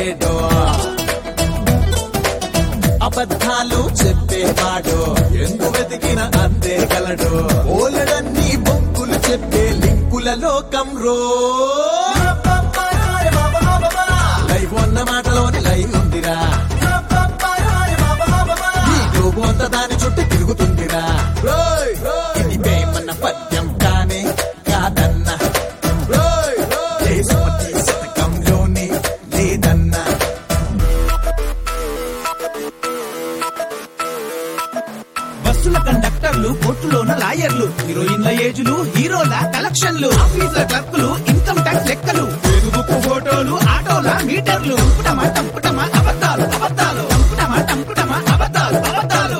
లేడో అబద్ధాలు చెప్పేవాడు ఎందు వెతికిన అందే గలడు ఓలడన్ని బొంకులు చెప్పే లింకుల లోకం రో లైవ్ ఉన్న మాటలోని లైవ్ ఉందిరా ఈ లోగో అంతా దాని చుట్టూ తిరుగుతుందిరా ఇది ప్రేమన్న పద్యం కానే కాదన్న దేశపతి శతకంలోనే లేదన్నా బస్సుల కండక్టర్లు కోర్టులోన లాయర్లు హీరోయిన్ల ఏజులు హీరోల కలెక్షన్లు ఆఫీసుల క్లర్కులు ఇన్కమ్ ట్యాక్స్ లెక్కలు ఫేస్బుక్ ఫోటోలు ఆటోల మీటర్లు టంపుటమా టంపుటమా అబద్ధాలు అబద్ధాలు టంపుటమా టంపుటమా అబద్ధాలు అబద్ధాలు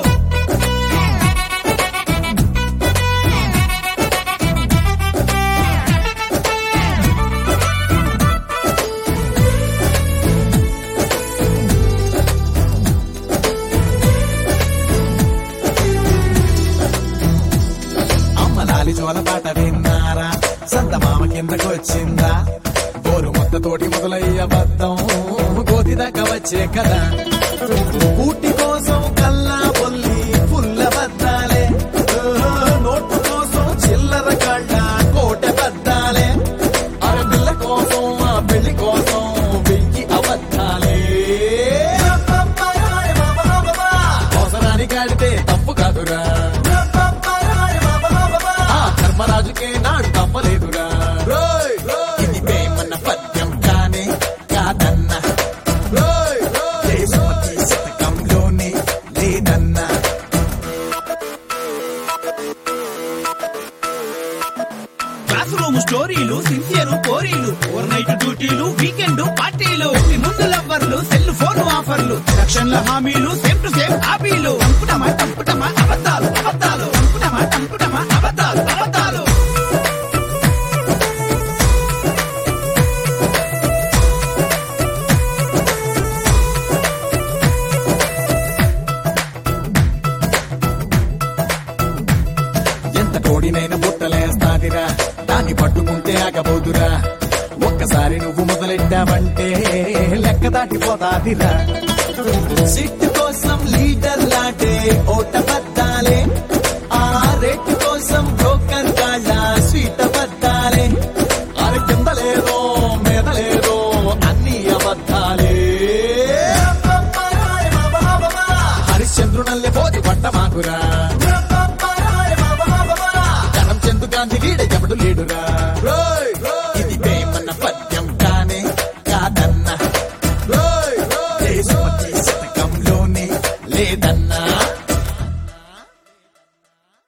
అమ్మ లాలి జోల పాట విన్నారా సంత మామ కిందకు వచ్చిందా గోరు మొత్త తోటి మొదలయ్య బద్దం గోతి దాకా వచ్చే కదా ఊటి కోసం కల్లా బొల్లి పుల్ల బద్దాలే ఓహో, నోటు కోసం చిల్లర కాళ్ళ కోట బద్దాలే అరపిల్ల కోసం ఆ పెళ్లి కోసం వెయ్యి అబద్ధాలే అవసరానికి ఆడితే తప్పు కాదురా ఆ ధర్మరాజుకే నాడు తప్పలేదురా ఇది ప్రేమన్న పద్యం కానే కాదన్న దేశపతి శతకంలోనే లేదన్నా క్లాస్ రూమ్ స్టోరీలు సిన్సియర్ కోరీలు ఓవర్ నైట్ డ్యూటీలు వీకెండ్ పార్టీలు ఇంటి ముందు లవ్వర్లు సెల్ ఫోన్ ఆఫర్లు రక్షణల హామీలు సేమ్ టు సేమ్ హాబీలు టంపుటమా టంపుటమా అబద్ధాలు అబద్ధాలు టంపుటమా టంపుటమా అబద్ధాలు అబద్ధాలు ఎంత కోడినైన బుట్టలేస్తాదిరా దాన్ని పట్టుకుంటే ఆగబోదురా ఒక్కసారి నువ్వు మొదలెట్టావంటే లెక్క దాటిపోతాదిరా సిట్ కోసం లీడర్ లాంటే ఓట బద్దాలే ఆ రేట్ కోసం బ్రోకర్ కాళ్ళ స్వీట్ బద్దాలే అరే కింద లేదో మీద లేదో అన్ని అబద్ధాలే హరిశ్చంద్రునల్లే పోతి పట్ట మాకురా జనం చెందు గాంధీ గీడ